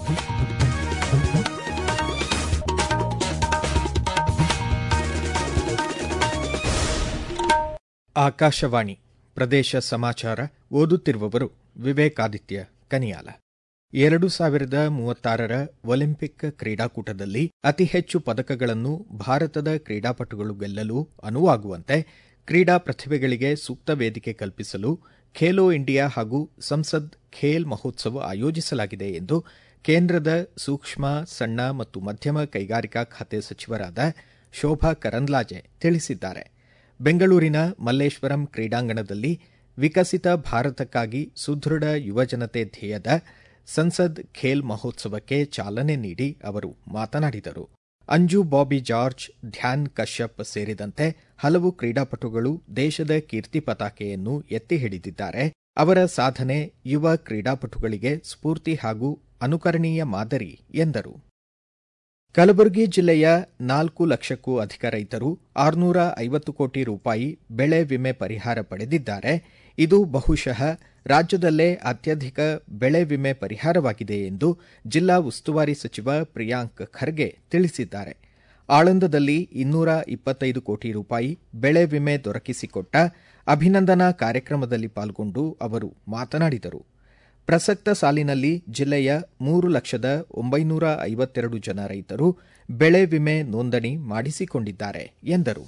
ಆಕಾಶವಾಣಿ ಪ್ರದೇಶ ಸಮಾಚಾರ ಓದುತ್ತಿರುವವರು ವಿವೇಕಾದಿತ್ಯ ಕನಿಯಾಲ ಎರಡು ಸಾವಿರದ ಮೂವತ್ತಾರರ ಒಲಿಂಪಿಕ್ ಕ್ರೀಡಾಕೂಟದಲ್ಲಿ ಅತಿ ಹೆಚ್ಚು ಪದಕಗಳನ್ನು ಭಾರತದ ಕ್ರೀಡಾಪಟುಗಳು ಗೆಲ್ಲಲು ಅನುವಾಗುವಂತೆ ಕ್ರೀಡಾ ಪ್ರತಿಭೆಗಳಿಗೆ ಸೂಕ್ತ ವೇದಿಕೆ ಕಲ್ಪಿಸಲು ಖೇಲೋ ಇಂಡಿಯಾ ಹಾಗೂ ಸಂಸದ್ ಖೇಲ್ ಮಹೋತ್ಸವ ಆಯೋಜಿಸಲಾಗಿದೆ ಎಂದು ಕೇಂದ್ರದ ಸೂಕ್ಷ್ಮ ಸಣ್ಣ ಮತ್ತು ಮಧ್ಯಮ ಕೈಗಾರಿಕಾ ಖಾತೆ ಸಚಿವರಾದ ಶೋಭಾ ಕರಂದ್ಲಾಜೆ ತಿಳಿಸಿದ್ದಾರೆ ಬೆಂಗಳೂರಿನ ಮಲ್ಲೇಶ್ವರಂ ಕ್ರೀಡಾಂಗಣದಲ್ಲಿ ವಿಕಸಿತ ಭಾರತಕ್ಕಾಗಿ ಸುದೃಢ ಯುವಜನತೆ ಧ್ಯೇಯದ ಸಂಸದ್ ಖೇಲ್ ಮಹೋತ್ಸವಕ್ಕೆ ಚಾಲನೆ ನೀಡಿ ಅವರು ಮಾತನಾಡಿದರು ಅಂಜು ಬಾಬಿ ಜಾರ್ಜ್ ಧ್ಯಾನ್ ಕಶ್ಯಪ್ ಸೇರಿದಂತೆ ಹಲವು ಕ್ರೀಡಾಪಟುಗಳು ದೇಶದ ಕೀರ್ತಿ ಪತಾಕೆಯನ್ನು ಎತ್ತಿ ಹಿಡಿದಿದ್ದಾರೆ ಅವರ ಸಾಧನೆ ಯುವ ಕ್ರೀಡಾಪಟುಗಳಿಗೆ ಸ್ಫೂರ್ತಿ ಹಾಗೂ ಅನುಕರಣೀಯ ಮಾದರಿ ಎಂದರು ಕಲಬುರಗಿ ಜಿಲ್ಲೆಯ ನಾಲ್ಕು ಲಕ್ಷಕ್ಕೂ ಅಧಿಕ ರೈತರು ಆರುನೂರ ಐವತ್ತು ಕೋಟಿ ರೂಪಾಯಿ ಬೆಳೆ ವಿಮೆ ಪರಿಹಾರ ಪಡೆದಿದ್ದಾರೆ ಇದು ಬಹುಶಃ ರಾಜ್ಯದಲ್ಲೇ ಅತ್ಯಧಿಕ ಬೆಳೆ ವಿಮೆ ಪರಿಹಾರವಾಗಿದೆ ಎಂದು ಜಿಲ್ಲಾ ಉಸ್ತುವಾರಿ ಸಚಿವ ಪ್ರಿಯಾಂಕ್ ಖರ್ಗೆ ತಿಳಿಸಿದ್ದಾರೆ ಆಳಂದದಲ್ಲಿ ಇನ್ನೂರ ಇಪ್ಪತ್ತೈದು ಕೋಟಿ ರೂಪಾಯಿ ಬೆಳೆ ವಿಮೆ ದೊರಕಿಸಿಕೊಟ್ಟ ಅಭಿನಂದನಾ ಕಾರ್ಯಕ್ರಮದಲ್ಲಿ ಪಾಲ್ಗೊಂಡು ಅವರು ಮಾತನಾಡಿದರು ಪ್ರಸಕ್ತ ಸಾಲಿನಲ್ಲಿ ಜಿಲ್ಲೆಯ ಮೂರು ಲಕ್ಷದ ಒಂಬೈನೂರ ಐವತ್ತೆರಡು ಜನ ರೈತರು ಬೆಳೆ ವಿಮೆ ನೋಂದಣಿ ಮಾಡಿಸಿಕೊಂಡಿದ್ದಾರೆ ಎಂದರು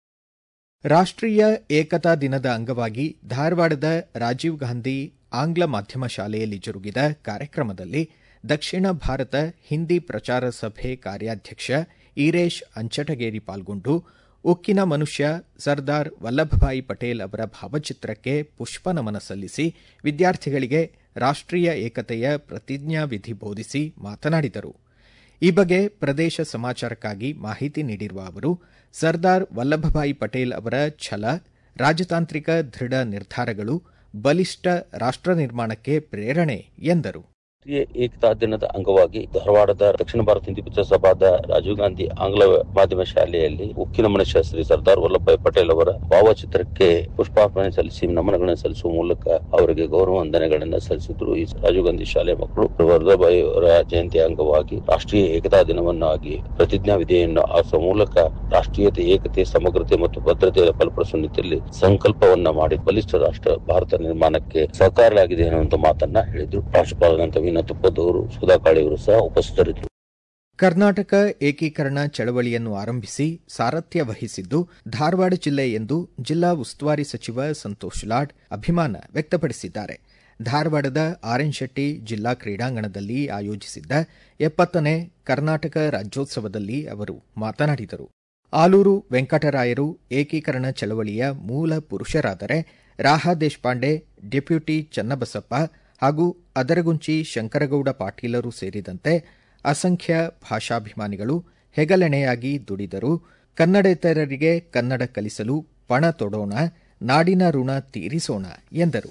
ರಾಷ್ಟ್ರೀಯ ಏಕತಾ ದಿನದ ಅಂಗವಾಗಿ ಧಾರವಾಡದ ರಾಜೀವ್ ಗಾಂಧಿ ಆಂಗ್ಲ ಮಾಧ್ಯಮ ಶಾಲೆಯಲ್ಲಿ ಜರುಗಿದ ಕಾರ್ಯಕ್ರಮದಲ್ಲಿ ದಕ್ಷಿಣ ಭಾರತ ಹಿಂದಿ ಪ್ರಚಾರ ಸಭೆ ಕಾರ್ಯಾಧ್ಯಕ್ಷ ಈರೇಶ್ ಅಂಚಟಗೇರಿ ಪಾಲ್ಗೊಂಡು ಉಕ್ಕಿನ ಮನುಷ್ಯ ಸರ್ದಾರ್ ವಲ್ಲಭಭಾಯಿ ಪಟೇಲ್ ಅವರ ಭಾವಚಿತ್ರಕ್ಕೆ ಪುಷ್ಪನಮನ ಸಲ್ಲಿಸಿ ವಿದ್ಯಾರ್ಥಿಗಳಿಗೆ ರಾಷ್ಟ್ರೀಯ ಏಕತೆಯ ಪ್ರತಿಜ್ಞಾವಿಧಿ ಬೋಧಿಸಿ ಮಾತನಾಡಿದರು ಈ ಬಗ್ಗೆ ಪ್ರದೇಶ ಸಮಾಚಾರಕ್ಕಾಗಿ ಮಾಹಿತಿ ನೀಡಿರುವ ಅವರು ಸರ್ದಾರ್ ವಲ್ಲಭಭಾಯಿ ಪಟೇಲ್ ಅವರ ಛಲ ರಾಜತಾಂತ್ರಿಕ ದೃಢ ನಿರ್ಧಾರಗಳು ಬಲಿಷ್ಠ ರಾಷ್ಟ್ರ ನಿರ್ಮಾಣಕ್ಕೆ ಪ್ರೇರಣೆ ಎಂದರು ರಾಷ್ಟ್ರೀಯ ಏಕತಾ ದಿನದ ಅಂಗವಾಗಿ ಧಾರವಾಡದ ದಕ್ಷಿಣ ಭಾರತ ಹಿಂದಿ ಪಿಕ್ಚರ್ ಸಭಾದ ರಾಜೀವ್ ಗಾಂಧಿ ಆಂಗ್ಲ ಮಾಧ್ಯಮ ಶಾಲೆಯಲ್ಲಿ ಉಕ್ಕಿನ ಮನುಷ್ಯ ಶ್ರೀ ಸರ್ದಾರ್ ವಲ್ಲಭಾಯ್ ಪಟೇಲ್ ಅವರ ಭಾವಚಿತ್ರಕ್ಕೆ ಪುಷ್ಪಾರ್ಪಣೆ ಸಲ್ಲಿಸಿ ನಮನಗಳನ್ನು ಸಲ್ಲಿಸುವ ಮೂಲಕ ಅವರಿಗೆ ಗೌರವ ವಂದನೆಗಳನ್ನು ಸಲ್ಲಿಸಿದ್ರು ಈ ರಾಜೀವ್ ಗಾಂಧಿ ಶಾಲೆ ಮಕ್ಕಳು ವಲ್ಲಭಾಯಿ ಅವರ ಜಯಂತಿ ಅಂಗವಾಗಿ ರಾಷ್ಟ್ರೀಯ ಏಕತಾ ದಿನವನ್ನಾಗಿ ಪ್ರತಿಜ್ಞಾ ವಿಧಿಯನ್ನು ಆರಿಸುವ ಮೂಲಕ ರಾಷ್ಟ್ರೀಯತೆ ಏಕತೆ ಸಮಗ್ರತೆ ಮತ್ತು ಭದ್ರತೆಯ ಬಲಪಡಿಸುವ ನಿಟ್ಟಿನಲ್ಲಿ ಸಂಕಲ್ಪವನ್ನ ಮಾಡಿ ಬಲಿಷ್ಠ ರಾಷ್ಟ್ರ ಭಾರತ ನಿರ್ಮಾಣಕ್ಕೆ ಸಹಕಾರಿಯಾಗಿದೆ ಎನ್ನುವಂತ ಮಾತನ್ನ ಹೇಳಿದ್ರು ರಾಜ್ಯಪಾಲರಂತ ವೀಣಾ ತುಪ್ಪದವರು ಸುಧಾ ಕಾಳಿಯವರು ಸಹ ಉಪಸ್ಥಿತರಿದ್ದರು ಕರ್ನಾಟಕ ಏಕೀಕರಣ ಚಳವಳಿಯನ್ನು ಆರಂಭಿಸಿ ಸಾರಥ್ಯ ವಹಿಸಿದ್ದು ಧಾರವಾಡ ಜಿಲ್ಲೆ ಎಂದು ಜಿಲ್ಲಾ ಉಸ್ತುವಾರಿ ಸಚಿವ ಸಂತೋಷ್ ಲಾಡ್ ಅಭಿಮಾನ ವ್ಯಕ್ತಪಡಿಸಿದ್ದಾರೆ ಧಾರವಾಡದ ಆರ್ಎನ್ ಶೆಟ್ಟಿ ಜಿಲ್ಲಾ ಕ್ರೀಡಾಂಗಣದಲ್ಲಿ ಆಯೋಜಿಸಿದ್ದ ಎಪ್ಪತ್ತನೇ ಕರ್ನಾಟಕ ರಾಜ್ಯೋತ್ಸವದಲ್ಲಿ ಅವರು ಮಾತನಾಡಿದರು ಆಲೂರು ವೆಂಕಟರಾಯರು ಏಕೀಕರಣ ಚಳವಳಿಯ ಮೂಲ ಪುರುಷರಾದರೆ ರಾಹಾ ದೇಶಪಾಂಡೆ ಡೆಪ್ಯೂಟಿ ಚನ್ನಬಸಪ್ಪ ಹಾಗೂ ಅದರಗುಂಚಿ ಶಂಕರಗೌಡ ಪಾಟೀಲರು ಸೇರಿದಂತೆ ಅಸಂಖ್ಯ ಭಾಷಾಭಿಮಾನಿಗಳು ಹೆಗಲೆಣೆಯಾಗಿ ದುಡಿದರು ಕನ್ನಡೇತರರಿಗೆ ಕನ್ನಡ ಕಲಿಸಲು ಪಣ ತೊಡೋಣ ನಾಡಿನ ಋಣ ತೀರಿಸೋಣ ಎಂದರು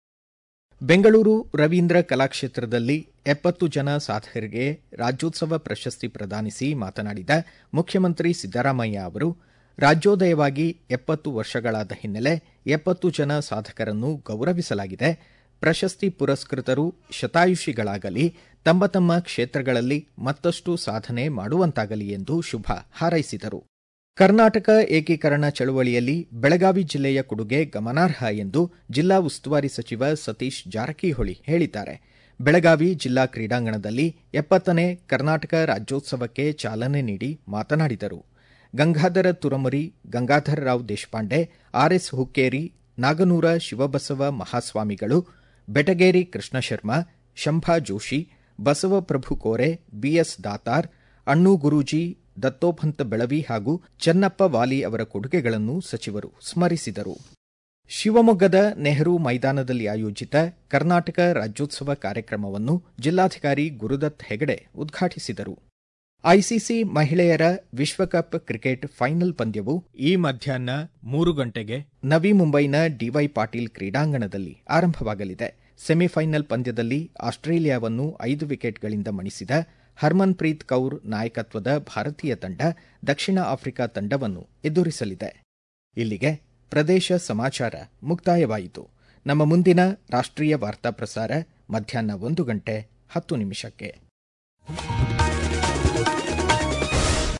ಬೆಂಗಳೂರು ರವೀಂದ್ರ ಕಲಾಕ್ಷೇತ್ರದಲ್ಲಿ ಎಪ್ಪತ್ತು ಜನ ಸಾಧಕರಿಗೆ ರಾಜ್ಯೋತ್ಸವ ಪ್ರಶಸ್ತಿ ಪ್ರದಾನಿಸಿ ಮಾತನಾಡಿದ ಮುಖ್ಯಮಂತ್ರಿ ಸಿದ್ದರಾಮಯ್ಯ ಅವರು ರಾಜ್ಯೋದಯವಾಗಿ ಎಪ್ಪತ್ತು ವರ್ಷಗಳಾದ ಹಿನ್ನೆಲೆ ಎಪ್ಪತ್ತು ಜನ ಸಾಧಕರನ್ನು ಗೌರವಿಸಲಾಗಿದೆ ಪ್ರಶಸ್ತಿ ಪುರಸ್ಕೃತರು ಶತಾಯುಷಿಗಳಾಗಲಿ ತಮ್ಮ ತಮ್ಮ ಕ್ಷೇತ್ರಗಳಲ್ಲಿ ಮತ್ತಷ್ಟು ಸಾಧನೆ ಮಾಡುವಂತಾಗಲಿ ಎಂದು ಶುಭ ಹಾರೈಸಿದರು ಕರ್ನಾಟಕ ಏಕೀಕರಣ ಚಳವಳಿಯಲ್ಲಿ ಬೆಳಗಾವಿ ಜಿಲ್ಲೆಯ ಕೊಡುಗೆ ಗಮನಾರ್ಹ ಎಂದು ಜಿಲ್ಲಾ ಉಸ್ತುವಾರಿ ಸಚಿವ ಸತೀಶ್ ಜಾರಕಿಹೊಳಿ ಹೇಳಿದ್ದಾರೆ ಬೆಳಗಾವಿ ಜಿಲ್ಲಾ ಕ್ರೀಡಾಂಗಣದಲ್ಲಿ ಎಪ್ಪತ್ತನೇ ಕರ್ನಾಟಕ ರಾಜ್ಯೋತ್ಸವಕ್ಕೆ ಚಾಲನೆ ನೀಡಿ ಮಾತನಾಡಿದರು ಗಂಗಾಧರ ತುರಮರಿ ಗಂಗಾಧರರಾವ್ ದೇಶಪಾಂಡೆ ಆರ್ಎಸ್ ಹುಕ್ಕೇರಿ ನಾಗನೂರ ಶಿವಬಸವ ಮಹಾಸ್ವಾಮಿಗಳು ಬೆಟಗೇರಿ ಕೃಷ್ಣ ಶರ್ಮಾ ಶಂಭಾ ಜೋಶಿ ಬಸವಪ್ರಭು ಕೋರೆ ಬಿಎಸ್ ದಾತಾರ್ ಅಣ್ಣು ಗುರೂಜಿ ದತ್ತೋಪಂತ ಬೆಳವಿ ಹಾಗೂ ಚೆನ್ನಪ್ಪ ವಾಲಿ ಅವರ ಕೊಡುಗೆಗಳನ್ನು ಸಚಿವರು ಸ್ಮರಿಸಿದರು ಶಿವಮೊಗ್ಗದ ನೆಹರು ಮೈದಾನದಲ್ಲಿ ಆಯೋಜಿತ ಕರ್ನಾಟಕ ರಾಜ್ಯೋತ್ಸವ ಕಾರ್ಯಕ್ರಮವನ್ನು ಜಿಲ್ಲಾಧಿಕಾರಿ ಗುರುದತ್ ಹೆಗಡೆ ಉದ್ಘಾಟಿಸಿದರು ಐಸಿಸಿ ಮಹಿಳೆಯರ ವಿಶ್ವಕಪ್ ಕ್ರಿಕೆಟ್ ಫೈನಲ್ ಪಂದ್ಯವು ಈ ಮಧ್ಯಾಹ್ನ ಮೂರು ಗಂಟೆಗೆ ನವಿ ಮುಂಬೈನ ಡಿವೈ ಪಾಟೀಲ್ ಕ್ರೀಡಾಂಗಣದಲ್ಲಿ ಆರಂಭವಾಗಲಿದೆ ಸೆಮಿಫೈನಲ್ ಪಂದ್ಯದಲ್ಲಿ ಆಸ್ಟ್ರೇಲಿಯಾವನ್ನು ಐದು ವಿಕೆಟ್ಗಳಿಂದ ಮಣಿಸಿದ ಹರ್ಮನ್ಪ್ರೀತ್ ಕೌರ್ ನಾಯಕತ್ವದ ಭಾರತೀಯ ತಂಡ ದಕ್ಷಿಣ ಆಫ್ರಿಕಾ ತಂಡವನ್ನು ಎದುರಿಸಲಿದೆ ಇಲ್ಲಿಗೆ ಪ್ರದೇಶ ಸಮಾಚಾರ ಮುಕ್ತಾಯವಾಯಿತು ನಮ್ಮ ಮುಂದಿನ ರಾಷ್ಟ್ರೀಯ ವಾರ್ತಾ ಪ್ರಸಾರ ಮಧ್ಯಾಹ್ನ ಒಂದು ಗಂಟೆ ಹತ್ತು ನಿಮಿಷಕ್ಕೆ